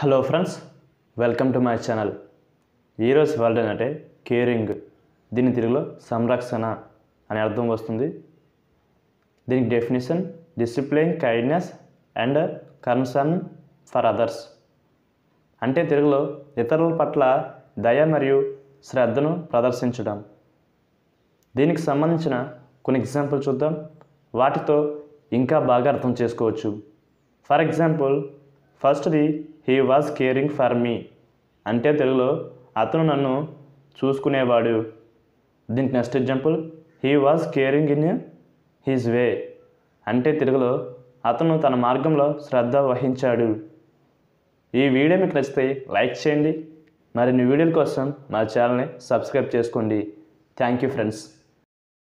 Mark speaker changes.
Speaker 1: hello friends welcome to my channel ఈరోజు word అంటే caring దీని తెలుగులో సంరక్షణ అనే అర్థం వస్తుంది దీనికి definition discipline kindness and concern for others అంటే తెలుగులో ఇతరుల పట్ల దయ మరియు శ్రద్ధను ప్రదర్శించడం దీనికి సంబంధించిన కొన్ని ఎగ్జాంపుల్ చూద్దాం వాటితో ఇంకా బాగా అర్థం చేసుకోవచ్చు ఫర్ ఎగ్జాంపుల్ ఫస్ట్ది he was caring for me అంటే తెలుగులో అతను నన్ను చూసుకునేవాడు దీనికి next example he was caring in his way అంటే తెలుగులో అతను తన మార్గంలో శ్రద్ధ వహించాడు ఈ వీడియో మీకు నచ్చితే లైక్ చేయండి మరిన్ని వీడియోల కోసం మా ఛానల్ని సబ్స్క్రైబ్ చేసుకోండి థ్యాంక్ యూ ఫ్రెండ్స్